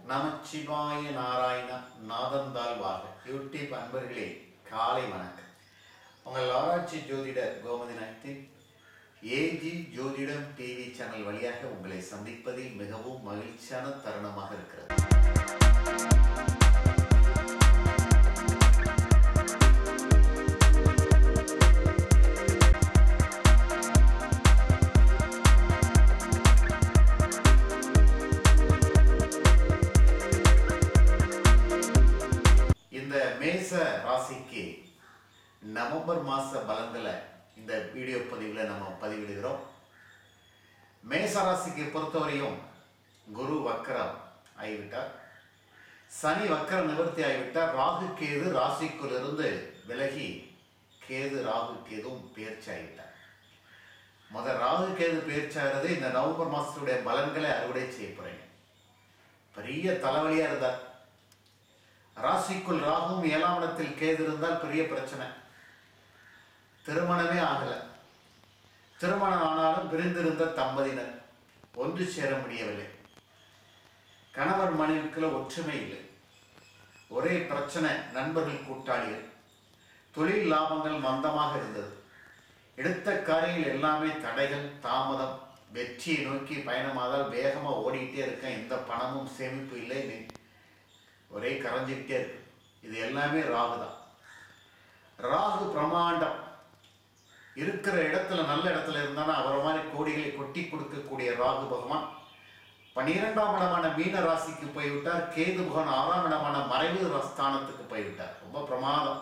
நமச்சிவாய நாராயண நாதந்தால் வாக யூடியூப் அன்பர்களே காலை வணக்கம் உங்கள் ஆராய்ச்சி ஜோதிடர் கோமதி நாயத்தின் ஏஜி ஜோதிடம் டிவி சேனல் வழியாக உங்களை சந்திப்பதில் மிகவும் மகிழ்ச்சியான தருணமாக இருக்கிறது இந்த மேச ராசிக்கு நவம்பர் மாச பலன்களை இந்த வீடியோ பதிவில் நம்ம பதிவிடுகிறோம் மேச ராசிக்கு பொறுத்தவரையும் குரு வக்கரம் ஆகிவிட்டார் சனி வக்கர நிவர்த்தி ஆகிவிட்டார் ராகு கேது ராசிக்குள்ளிருந்து விலகி கேது ராகு கேதுவும் பேர்ச்சி ஆகிவிட்டார் முதல் ராகு கேது பேர்ச்சாகிறது இந்த நவம்பர் மாசத்துடைய பலன்களை அறுவடை செய்ய போறீங்க பெரிய தலைவலியா இருந்தார் ராசிக்குள் ராகும் ஏழாம் இடத்தில் கேது இருந்தால் பெரிய பிரச்சனை திருமணமே ஆகல திருமணம் ஆனாலும் பிரிந்திருந்த தம்பதியினர் ஒன்று சேர முடியவில்லை கணவர் மனைவிக்குள்ள ஒற்றுமை இல்லை ஒரே பிரச்சனை நண்பர்கள் கூட்டாளிகள் தொழில் லாபங்கள் மந்தமாக இருந்தது எடுத்த காரியங்கள் எல்லாமே தடைகள் தாமதம் வெற்றியை நோக்கி பயணமாதால் வேகமாக ஓடிக்கிட்டே இருக்கேன் எந்த பணமும் சேமிப்பு இல்லை நீ ஒரே கரைஞ்சிக்கிட்டே இருக்கு இது எல்லாமே ராகு தான் ராகு பிரமாண்டம் இருக்கிற இடத்துல நல்ல இடத்துல இருந்தானா அவரை மாதிரி கோடிகளை கொட்டி கொடுக்கக்கூடிய ராகு பகவான் பன்னிரெண்டாம் இடமான மீன ராசிக்கு போய்விட்டார் கேது பகவான் ஆறாம் இடமான மறைவு ஸ்தானத்துக்கு போய்விட்டார் ரொம்ப பிரமாதம்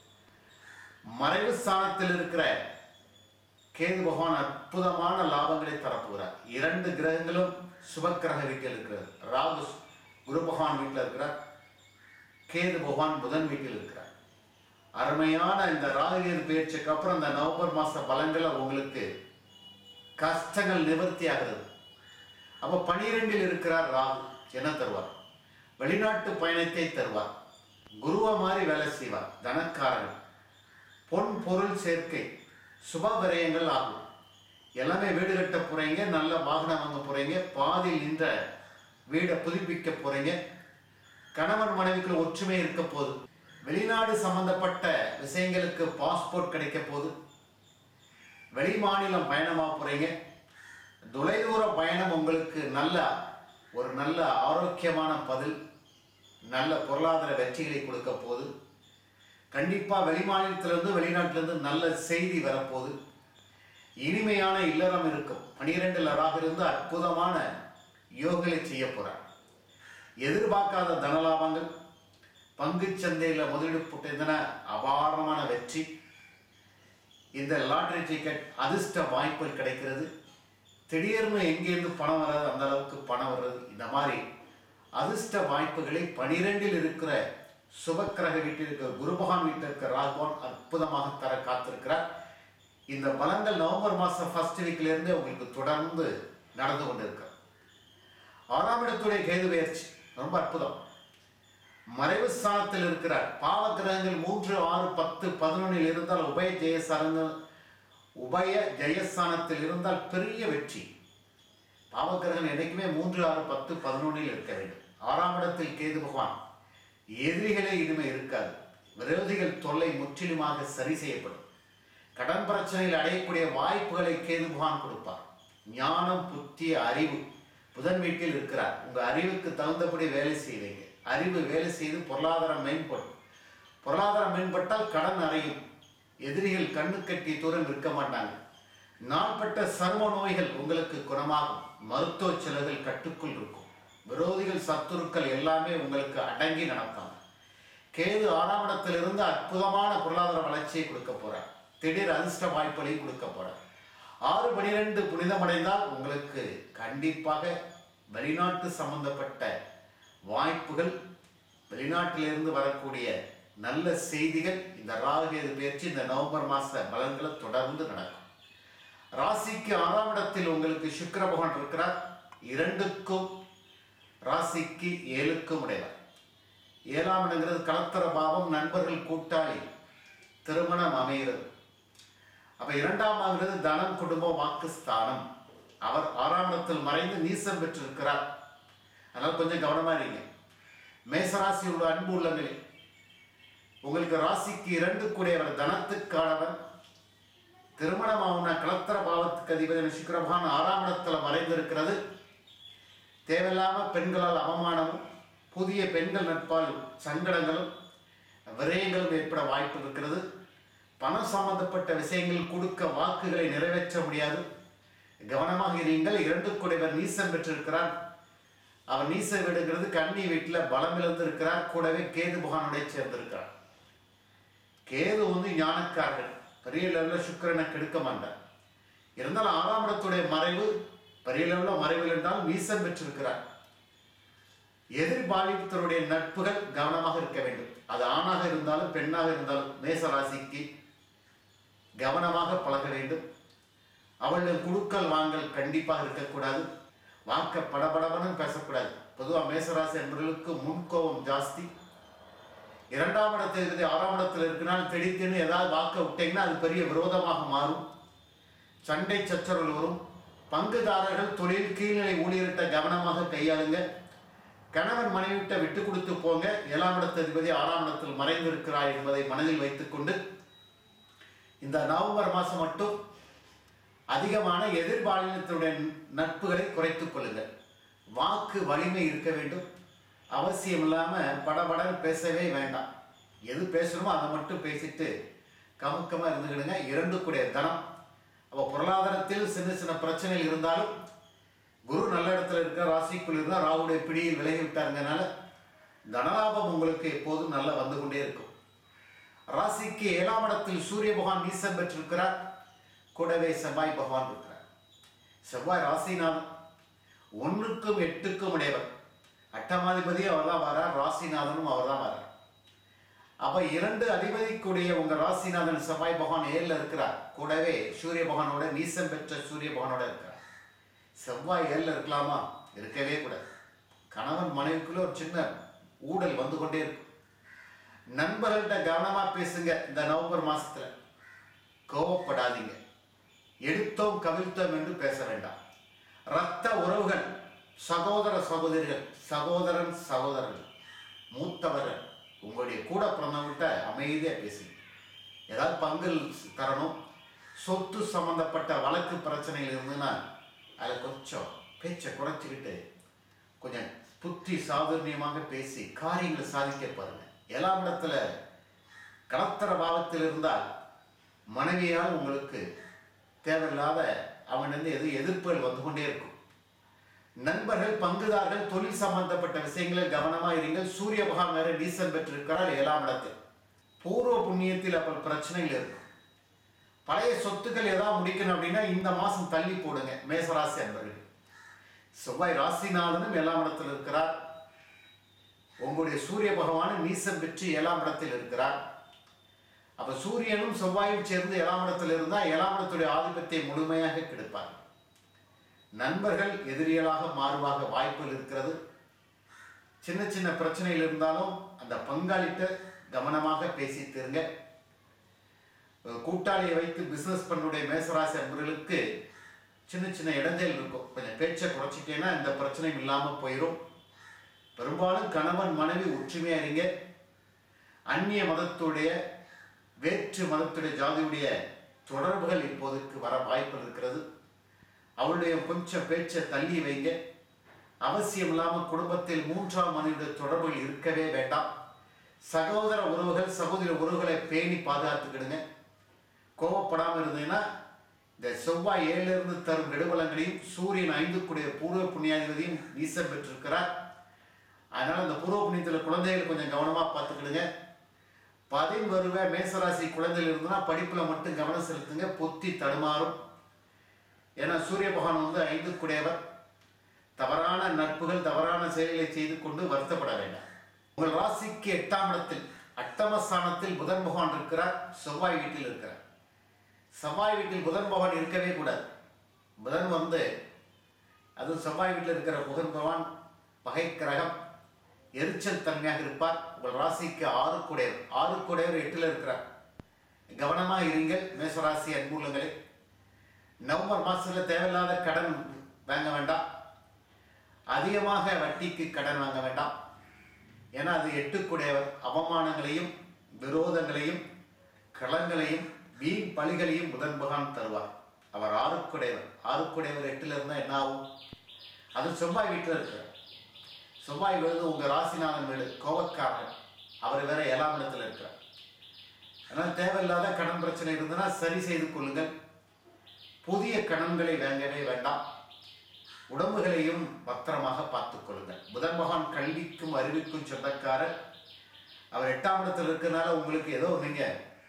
மறைவு ஸ்தானத்தில் இருக்கிற கேது பகவான் அற்புதமான லாபங்களை தரப்போகிறார் இரண்டு கிரகங்களும் சுபக்கிரக வீட்டில் இருக்கிறது ராகு குரு பகவான் வீட்டில் இருக்கிறார் கேது பகவான் புதன் வீட்டில் இருக்கிறார் அருமையான இந்த ராகுகேது பயிற்சிக்கு அப்புறம் இந்த நவம்பர் மாச பலன்களை உங்களுக்கு கஷ்டங்கள் நிவர்த்தி ஆகிறது அப்போ பனிரெண்டில் இருக்கிறார் ராகு என்ன தருவார் வெளிநாட்டு பயணத்தை தருவார் குருவா மாதிரி வேலை செய்வார் தனக்காரர்கள் பொன் பொருள் சேர்க்கை சுப விரயங்கள் ஆகும் எல்லாமே வீடு கட்ட போறீங்க நல்ல வாகனம் வாங்க போறீங்க பாதியில் நின்ற வீடை புதுப்பிக்க போறீங்க கணவன் மனைவிக்குள்ள ஒற்றுமை இருக்க போது வெளிநாடு சம்பந்தப்பட்ட விஷயங்களுக்கு பாஸ்போர்ட் கிடைக்க போகுது வெளி மாநிலம் பயணமாக போறீங்க தொலைதூர பயணம் உங்களுக்கு நல்ல ஒரு நல்ல ஆரோக்கியமான பதில் நல்ல பொருளாதார வெற்றிகளை கொடுக்க போகுது கண்டிப்பாக வெளிமாநிலத்திலிருந்து வெளிநாட்டிலிருந்து நல்ல செய்தி வரப்போகுது இனிமையான இல்லறம் இருக்கும் பனிரெண்டில் ராக இருந்து அற்புதமான யோகங்களை செய்ய போகிறார் எதிர்பார்க்காத தனலாபங்கள் பங்குச் சந்தையில் முதலீடு போட்டிருந்தன அபாரமான வெற்றி இந்த லாட்டரி டிக்கெட் அதிர்ஷ்ட வாய்ப்புகள் கிடைக்கிறது திடீர்னு எங்கேருந்து பணம் வராது அந்த அளவுக்கு பணம் வர்றது இந்த மாதிரி அதிர்ஷ்ட வாய்ப்புகளை பனிரெண்டில் இருக்கிற சுபக்கிரக வீட்டில் இருக்கிற குருபகான் வீட்டில் இருக்கிற ராகுவான் அற்புதமாக தர காத்திருக்கிறார் இந்த பலங்கள் நவம்பர் மாதம் ஃபர்ஸ்ட் வீக்லேருந்து உங்களுக்கு தொடர்ந்து நடந்து கொண்டிருக்கிறார் ஆறாம் இடத்துடைய கேது பயிற்சி ரொம்ப அற்புதம் மறைவு ஸ்தானத்தில் இருக்கிறார் பாவ கிரகங்கள் மூன்று ஆறு பத்து பதினொன்னில் இருந்தால் உபய ஜெயசரங்க உபய ஜெயஸ்தானத்தில் இருந்தால் பெரிய வெற்றி பாவக்கிரகன் என்றைக்குமே மூன்று ஆறு பத்து பதினொன்னில் இருக்க வேண்டும் ஆறாம் இடத்தில் கேது பகவான் எதிரிகளே இனிமே இருக்காது விரோதிகள் தொல்லை முற்றிலுமாக சரி செய்யப்படும் கடன் பிரச்சனையில் அடையக்கூடிய வாய்ப்புகளை கேது பகவான் கொடுப்பார் ஞானம் புத்தி அறிவு புதன் வீட்டில் இருக்கிறார் உங்க அறிவுக்கு தகுந்தபடி வேலை செய்வீங்க அறிவு வேலை செய்து பொருளாதாரம் மேம்படும் பொருளாதாரம் மேம்பட்டால் கடன் அறையும் எதிரிகள் கண்ணு கட்டி தூரம் இருக்க மாட்டாங்க நாள்பட்ட சர்ம நோய்கள் உங்களுக்கு குணமாகும் மருத்துவ செலவுகள் கட்டுக்குள் இருக்கும் விரோதிகள் சத்துருக்கள் எல்லாமே உங்களுக்கு அடங்கி நடப்பாங்க கேது ஆறாம் இடத்திலிருந்து அற்புதமான பொருளாதார வளர்ச்சியை கொடுக்க போறார் திடீர் அதிர்ஷ்ட வாய்ப்புகளையும் கொடுக்க போறார் ஆறு பனிரெண்டு புனிதமடைந்தால் உங்களுக்கு கண்டிப்பாக வெளிநாட்டு சம்பந்தப்பட்ட வாய்ப்புகள் வெளிநாட்டிலிருந்து வரக்கூடிய நல்ல செய்திகள் இந்த ராகுகேது பயிற்சி இந்த நவம்பர் மாச பலன்களை தொடர்ந்து நடக்கும் ராசிக்கு ஆறாம் இடத்தில் உங்களுக்கு சுக்கிர பகவான் இருக்கிறார் இரண்டுக்கும் ராசிக்கு ஏழுக்கும் உடையவர் ஏழாம் இடங்கிறது கலத்தர பாவம் நண்பர்கள் கூட்டாளி திருமணம் அமைகிறது அப்ப இரண்டாம் ஆகிறது தனம் குடும்பம் வாக்கு ஸ்தானம் அவர் ஆறாம் இடத்தில் மறைந்து நீசம் பெற்றிருக்கிறார் அதனால் கொஞ்சம் கவனமா இருங்க மேசராசி உள்ள அன்பு உள்ளங்களே உங்களுக்கு ராசிக்கு இரண்டு கூடியவர் தனத்துக்கானவர் திருமணமாவுன கலத்திர பாவத்துக்கு அதிபதி சுக்கிரபான் ஆறாம் இடத்துல மறைந்திருக்கிறது தேவையில்லாம பெண்களால் அவமானமும் புதிய பெண்கள் நட்பால் சங்கடங்களும் விரயங்களும் ஏற்பட வாய்ப்பு இருக்கிறது பணம் சம்பந்தப்பட்ட விஷயங்கள் கொடுக்க வாக்குகளை நிறைவேற்ற முடியாது கவனமாக இருங்கள் இரண்டு குடைவர் நீசம் பெற்றிருக்கிறார் அவர் நீச வீடுங்கிறது கன்னி வீட்டில் பலம் இழந்து இருக்கிறார் கூடவே கேது பகவானுடைய சேர்ந்திருக்கிறார் கேது வந்து ஞானக்காரர்கள் பெரிய லெவலில் சுக்கிரனை கெடுக்க மாட்டார் இருந்தாலும் ஆறாம் இடத்துடைய மறைவு பெரிய லெவலில் மறைவில் என்றால் நீசம் பெற்றிருக்கிறார் எதிர்பாலித்தருடைய நட்புகள் கவனமாக இருக்க வேண்டும் அது ஆணாக இருந்தாலும் பெண்ணாக இருந்தாலும் மேச ராசிக்கு கவனமாக பழக வேண்டும் அவர்கள் குழுக்கள் வாங்கல் கண்டிப்பாக இருக்கக்கூடாது வாக்க படபடபன்னு பேசக்கூடாது பொதுவாக மேசராசி என்பவர்களுக்கு முன்கோபம் ஜாஸ்தி இரண்டாம் இடத்தில் இருக்குது ஆறாம் இடத்தில் இருக்குனால் திடீர்னு ஏதாவது வாக்க விட்டீங்கன்னா அது பெரிய விரோதமாக மாறும் சண்டை சச்சரவுகள் வரும் பங்குதாரர்கள் தொழில் கீழ்நிலை ஊழியர்கிட்ட கவனமாக கையாளுங்க கணவன் மனைவிட்ட விட்டு கொடுத்து போங்க ஏழாம் இடத்து அதிபதி ஆறாம் இடத்தில் மறைந்திருக்கிறார் என்பதை மனதில் வைத்துக்கொண்டு இந்த நவம்பர் மாதம் மட்டும் அதிகமான எதிர்பாலினத்தினுடைய நட்புகளை குறைத்துக் கொள்ளுங்கள் வாக்கு வலிமை இருக்க வேண்டும் அவசியம் இல்லாமல் படபடன்னு பேசவே வேண்டாம் எது பேசணுமோ அதை மட்டும் பேசிட்டு கமுக்கமாக இருந்துக்கிடுங்க இரண்டு கூடிய தனம் அப்போ பொருளாதாரத்தில் சின்ன சின்ன பிரச்சனைகள் இருந்தாலும் குரு நல்ல இடத்துல இருக்க ராசிக்குள் இருந்தால் ராகுடைய பிடியில் விலகி விட்டாருங்கனால தனலாபம் உங்களுக்கு எப்போதும் நல்லா வந்து கொண்டே இருக்கும் ராசிக்கு ஏழாம் இடத்தில் சூரிய பகவான் நீசம் பெற்றிருக்கிறார் கூடவே செவ்வாய் பகவான் இருக்கிறார் செவ்வாய் ராசிநாதன் ஒன்றுக்கும் எட்டுக்கும் உடையவர் அட்டமாதிபதி அவர் தான் வரார் ராசிநாதனும் அவர் தான் வரார் அப்ப இரண்டு அதிபதிக்குடைய உங்க ராசிநாதன் செவ்வாய் பகவான் ஏழில் இருக்கிறார் கூடவே சூரிய பகவானோட நீசம் பெற்ற சூரிய பகவானோட இருக்கிறார் செவ்வாய் ஏழில் இருக்கலாமா இருக்கவே கூடாது கணவன் மனைவிக்குள்ள ஒரு சின்ன ஊடல் வந்து கொண்டே இருக்கும் நண்பர்கள்ட்ட கவனமா பேசுங்க இந்த நவம்பர் மாசத்துல கோவப்படாதீங்க எடுத்தோம் கவிழ்த்தோம் என்று பேச வேண்டாம் இரத்த உறவுகள் சகோதர சகோதரிகள் சகோதரன் சகோதரர்கள் மூத்தவர்கள் உங்களுடைய கூட பிறந்தவங்கள்ட்ட அமைதியாக பேசுங்க ஏதாவது பங்கில் தரணும் சொத்து சம்பந்தப்பட்ட வழக்கு பிரச்சனைகள் இருந்ததுன்னா அதில் கொஞ்சம் பேச்சை குறைச்சிக்கிட்டு கொஞ்சம் புத்தி சாதுர்ணியமாக பேசி காரியங்களை சாதிக்க பாருங்க ஏழாம் இடத்துல கலத்தர பாவத்தில் இருந்தால் மனைவியால் உங்களுக்கு தேவையில்லாத அவனிருந்து எது எதிர்ப்புகள் வந்து கொண்டே இருக்கும் நண்பர்கள் பங்குதாரர்கள் தொழில் சம்பந்தப்பட்ட விஷயங்களில் கவனமாக இருங்கள் சூரிய பகவான் வேற டீசல் பெற்றிருக்கிறார் ஏழாம் இடத்தில் பூர்வ புண்ணியத்தில் அப்போ பிரச்சனைகள் இருக்கும் பழைய சொத்துக்கள் ஏதாவது முடிக்கணும் அப்படின்னா இந்த மாசம் தள்ளி போடுங்க மேசராசி அன்பர்கள் செவ்வாய் ராசிநாதனும் ஏழாம் இடத்தில் இருக்கிறார் உங்களுடைய சூரிய பகவானும் நீசம் பெற்று ஏழாம் இடத்தில் இருக்கிறார் அப்ப சூரியனும் செவ்வாயும் சேர்ந்து ஏழாம் இடத்தில் இருந்தால் ஏழாம் இடத்துடைய ஆதிபத்தை முழுமையாக கெடுப்பார் நண்பர்கள் எதிரிகளாக மாறுவாக வாய்ப்புகள் இருக்கிறது சின்ன சின்ன பிரச்சனைகள் இருந்தாலும் அந்த பங்காளிட்ட கவனமாக பேசி தருங்க கூட்டாளியை வைத்து பிசினஸ் பண்ணுடைய மேசராசி அன்பர்களுக்கு சின்ன சின்ன இடைஞ்சல் இருக்கும் கொஞ்சம் பேச்சை குறைச்சிட்டேன்னா இந்த பிரச்சனையும் இல்லாமல் போயிடும் பெரும்பாலும் கணவன் மனைவி ஒற்றுமையா இருங்க அந்நிய மதத்துடைய வேற்று மதத்துடைய ஜாதியுடைய தொடர்புகள் இப்போதைக்கு வர வாய்ப்பு இருக்கிறது அவருடைய கொஞ்சம் பேச்சை தள்ளி வைங்க அவசியம் இல்லாமல் குடும்பத்தில் மூன்றாம் மனித தொடர்புகள் இருக்கவே வேண்டாம் சகோதர உறவுகள் சகோதர உறவுகளை பேணி பாதுகாத்துக்கிடுங்க கோவப்படாமல் இருந்தீங்கன்னா இந்த செவ்வாய் ஏழிலிருந்து தரும் நெடுவலங்களையும் சூரியன் ஐந்துக்குடைய பூர்வ புண்ணியாதிபதியும் நீசம் பெற்றிருக்கிறார் அதனால் அந்த பூர்வ புண்ணியத்தில் குழந்தைகள் கொஞ்சம் கவனமாக பார்த்துக்கிடுங்க பதின் வருவ மேசராசி குழந்தைகள் இருந்ததுன்னா படிப்பில் மட்டும் கவனம் செலுத்துங்க பொத்தி தடுமாறும் ஏன்னா சூரிய பகவான் வந்து ஐந்துக்குடையவர் தவறான நட்புகள் தவறான செயல்களை செய்து கொண்டு வருத்தப்பட வேண்டாம் உங்கள் ராசிக்கு எட்டாம் இடத்தில் அட்டமஸ்தானத்தில் புதன் பகவான் இருக்கிறார் செவ்வாய் வீட்டில் இருக்கிறார் செவ்வாய் வீட்டில் புதன் பகவான் இருக்கவே கூடாது புதன் வந்து அதுவும் செவ்வாய் வீட்டில் இருக்கிற புதன் பகவான் பகை கிரகம் எரிச்சல் தன்மையாக இருப்பார் உங்கள் ராசிக்கு ஆறு குடையவர் ஆறு குடையவர் எட்டில் இருக்கிறார் கவனமாக இருங்கள் மேசராசி அன்புள்ளங்களே நவம்பர் மாதத்தில் தேவையில்லாத கடன் வாங்க வேண்டாம் அதிகமாக வட்டிக்கு கடன் வாங்க வேண்டாம் ஏன்னா அது எட்டுக்குடையவர் அவமானங்களையும் விரோதங்களையும் களங்களையும் வீண் பழிகளையும் புதன் பகவான் தருவார் அவர் ஆறுக்குடையவர் ஆறுக்குடையவர் எட்டுல இருந்தா என்ன ஆகும் அது செவ்வாய் வீட்டில் இருக்கிறார் செவ்வாய் விழுது உங்க ராசிநாதன் வீடு கோவக்காரன் அவர் வேற ஏழாம் இடத்துல இருக்கிறார் அதனால் தேவையில்லாத கடன் பிரச்சனை இருந்ததுன்னா சரி செய்து கொள்ளுங்கள் புதிய கடன்களை வாங்கவே வேண்டாம் உடம்புகளையும் பத்திரமாக பார்த்துக் கொள்ளுங்கள் புதன் பகவான் கல்விக்கும் அறிவிக்கும் சொந்தக்காரர் அவர் எட்டாம் இடத்துல இருக்கனால உங்களுக்கு ஏதோ நீங்க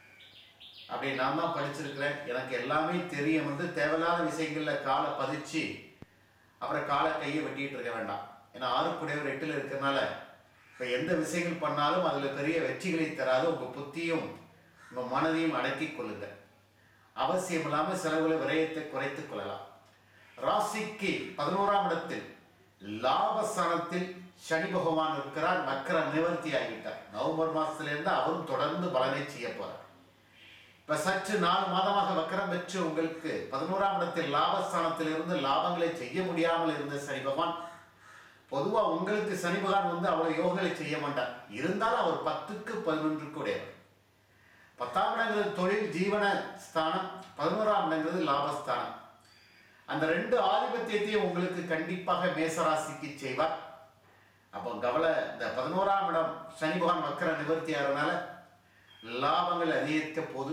அப்படி நான் தான் படிச்சிருக்கிறேன் எனக்கு எல்லாமே தெரியும் வந்து தேவையில்லாத விஷயங்கள்ல காலை பதிச்சு அப்புறம் காலை கையை வெட்டிட்டு இருக்க வேண்டாம் ஏன்னா ஆறுக்குடையவர் எட்டுல இருக்கிறனால இப்போ எந்த விஷயங்கள் பண்ணாலும் அதில் பெரிய வெற்றிகளை தராது உங்கள் புத்தியும் உங்கள் மனதையும் அடக்கிக் கொள்ளுங்கள் அவசியம் இல்லாமல் செலவுல விரயத்தை குறைத்துக் கொள்ளலாம் ராசிக்கு பதினோராம் இடத்தில் லாபஸ்தானத்தில் சனி பகவான் இருக்கிறார் மக்கர நிவர்த்தி ஆகிவிட்டார் நவம்பர் மாசத்துல இருந்து அவரும் தொடர்ந்து பலனை செய்ய போறார் இப்ப சற்று நாலு மாதமாக வக்கரம் பெற்று உங்களுக்கு பதினோராம் இடத்தில் லாபஸ்தானத்தில் இருந்து லாபங்களை செய்ய முடியாமல் இருந்த சனி பகவான் பொதுவா உங்களுக்கு சனி பகவான் வந்து அவ்வளவு யோகங்களை செய்ய மாட்டார் இருந்தாலும் அவர் பத்துக்கு பதினொன்றுக்கு உடையவர் பத்தாம் இடங்கிறது தொழில் ஜீவன ஸ்தானம் பதினோராம் இடங்கிறது லாபஸ்தானம் அந்த ரெண்டு ஆதிபத்தியத்தையும் உங்களுக்கு கண்டிப்பாக மேசராசிக்கு செய்வார் அப்போ கவலை இந்த பதினோராம் இடம் சனி பகவான் வக்கர நிவர்த்தி ஆகிறதுனால லாபங்கள் அதிகரிக்க போது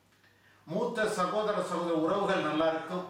மூத்த சகோதர சகோதர உறவுகள் நல்லா இருக்கும்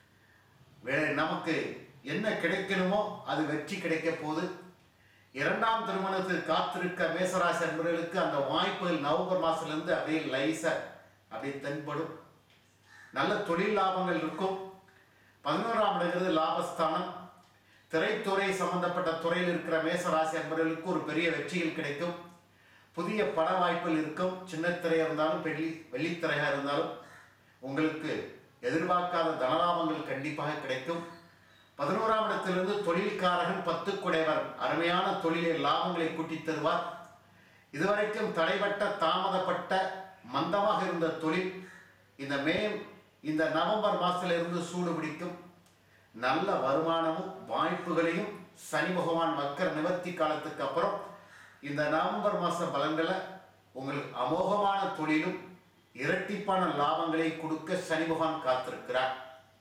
வேற நமக்கு என்ன கிடைக்கணுமோ அது வெற்றி கிடைக்க போகுது இரண்டாம் திருமணத்துக்கு காத்திருக்க மேசராசி அன்பர்களுக்கு அந்த வாய்ப்புகள் நவம்பர் மாசத்துல இருந்து அப்படியே லைசா அப்படியே தென்படும் நல்ல தொழில் லாபங்கள் இருக்கும் பதினோராம் இடங்கிறது லாபஸ்தானம் திரைத்துறை சம்பந்தப்பட்ட துறையில் இருக்கிற மேசராசி அன்பர்களுக்கு ஒரு பெரிய வெற்றிகள் கிடைக்கும் புதிய பட வாய்ப்புகள் இருக்கும் சின்ன திரையா இருந்தாலும் வெள்ளி வெள்ளித்திரையா இருந்தாலும் உங்களுக்கு எதிர்பார்க்காத தனலாபங்கள் கண்டிப்பாக கிடைக்கும் பதினோராம் இடத்திலிருந்து தொழில்காரகன் பத்து குடைவர் அருமையான தொழிலில் லாபங்களை கூட்டித் தருவார் இதுவரைக்கும் தடைபட்ட தாமதப்பட்ட மந்தமாக இருந்த தொழில் இந்த மே இந்த நவம்பர் மாசத்துல இருந்து சூடு பிடிக்கும் நல்ல வருமானமும் வாய்ப்புகளையும் சனி பகவான் மக்கர நிவர்த்தி காலத்துக்கு அப்புறம் இந்த நவம்பர் மாச பலன்களை உங்களுக்கு அமோகமான தொழிலும் இரட்டிப்பான லாபங்களை கொடுக்க சனி பகவான் காத்திருக்கிறார்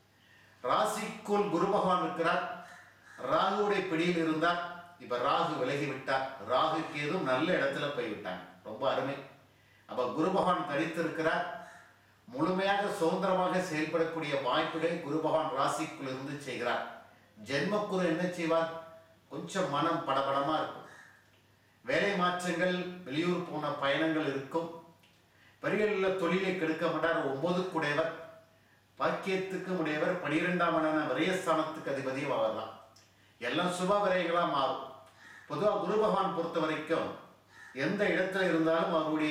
ராசிக்குள் குரு பகவான் இருக்கிறார் ராகுவுடைய பிடியில் இருந்தார் இப்ப ராகு விலகி விட்டார் ராகு கேதும் நல்ல இடத்துல போய் விட்டாங்க ரொம்ப அருமை அப்ப குரு பகவான் தரித்திருக்கிறார் முழுமையாக சுதந்திரமாக செயல்படக்கூடிய வாய்ப்புகளை குரு பகவான் ராசிக்குள் இருந்து செய்கிறார் ஜென்மக்குரு என்ன செய்வார் கொஞ்சம் மனம் படபடமா இருக்கும் வேலை மாற்றங்கள் வெளியூர் போன பயணங்கள் இருக்கும் பெரிய தொழிலை கெடுக்க மாட்டார் ஒன்பது குடையவர் பாக்கியத்துக்கு உடையவர் பனிரெண்டாம் மடான விரயஸ்தானத்துக்கு அதிபதியும் அவர்தான் எல்லாம் சுப விரயங்களா மாறும் பொதுவாக குரு பகவான் பொறுத்த வரைக்கும் எந்த இடத்துல இருந்தாலும் அவருடைய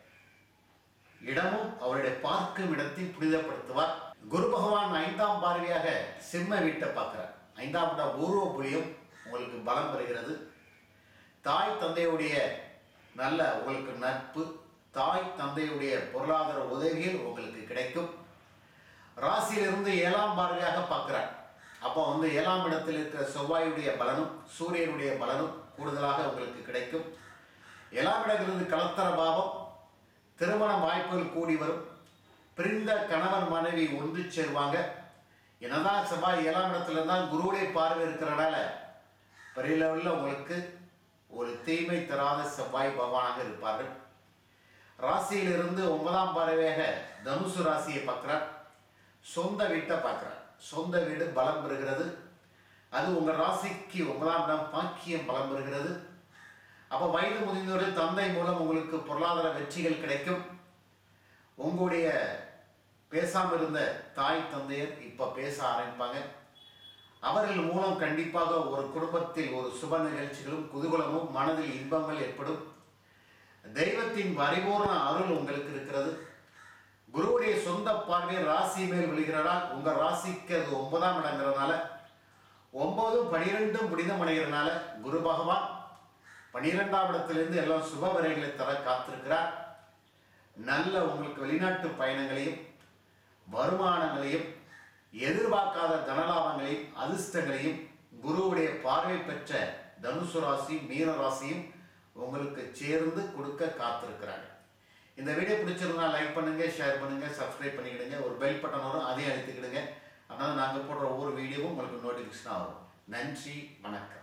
இடமும் அவருடைய பார்க்கும் இடத்தை புனிதப்படுத்துவார் குரு பகவான் ஐந்தாம் பார்வையாக சிம்ம வீட்டை பார்க்கிறார் ஐந்தாம் இடம் பூர்வ புரியும் உங்களுக்கு பலம் பெறுகிறது தாய் தந்தையுடைய நல்ல உங்களுக்கு நட்பு தாய் தந்தையுடைய பொருளாதார உதவிகள் உங்களுக்கு கிடைக்கும் ராசியிலிருந்து ஏழாம் பார்வையாக பார்க்கிறார் அப்போ வந்து ஏழாம் இடத்தில் இருக்கிற செவ்வாயுடைய பலனும் சூரியனுடைய பலனும் கூடுதலாக உங்களுக்கு கிடைக்கும் ஏழாம் இடத்திலிருந்து கலத்தர பாவம் திருமண வாய்ப்புகள் கூடி வரும் பிரிந்த கணவன் மனைவி ஒன்று சேருவாங்க என்னதான் செவ்வாய் ஏழாம் இடத்துல இருந்தால் குருவுடைய பார்வை இருக்கிறனால பெரிய லெவலில் உங்களுக்கு ஒரு தீமை தராத செவ்வாய் பகவானாக இருப்பார்கள் ராசியிலிருந்து ஒன்பதாம் பார்வையாக தனுசு ராசியை பார்க்கிறார் சொந்த வீட்டை பார்க்கிறார் சொந்த வீடு பலம் பெறுகிறது அது உங்கள் ராசிக்கு ஒன்பதாம் இடம் பாக்கியம் பலம் பெறுகிறது அப்போ வயது முதிர்ந்தவர்கள் தந்தை மூலம் உங்களுக்கு பொருளாதார வெற்றிகள் கிடைக்கும் உங்களுடைய பேசாமல் இருந்த தாய் தந்தையர் இப்போ பேச ஆரம்பிப்பாங்க அவர்கள் மூலம் கண்டிப்பாக ஒரு குடும்பத்தில் ஒரு சுப நிகழ்ச்சிகளும் குதூகலமும் மனதில் இன்பங்கள் ஏற்படும் தெய்வத்தின் பரிபூர்ண அருள் உங்களுக்கு இருக்கிறது குருவுடைய சொந்த பார்வை ராசி மேல் விழுகிறதால் உங்க ராசிக்கு அது ஒன்பதாம் இடங்கிறதுனால ஒன்பதும் பனிரெண்டும் புனிதம் அடைகிறதுனால குரு பகவான் பனிரெண்டாம் இடத்திலிருந்து எல்லாம் சுப விரைகளை தர காத்திருக்கிறார் நல்ல உங்களுக்கு வெளிநாட்டு பயணங்களையும் வருமானங்களையும் எதிர்பார்க்காத தனலாபங்களையும் அதிர்ஷ்டங்களையும் குருவுடைய பார்வை பெற்ற தனுசு ராசி மீன ராசியும் உங்களுக்கு சேர்ந்து கொடுக்க காத்திருக்கிறாங்க இந்த வீடியோ பிடிச்சிருந்தா லைக் பண்ணுங்க ஷேர் பண்ணுங்க சப்ஸ்கிரைப் பண்ணிக்கிடுங்க ஒரு பெல் பட்டன் வரும் அதையும் அழுத்திக்கிடுங்க அதனால் நாங்கள் போடுற ஒவ்வொரு வீடியோவும் உங்களுக்கு நோட்டிஃபிகேஷன் ஆகும் நன்றி வணக்கம்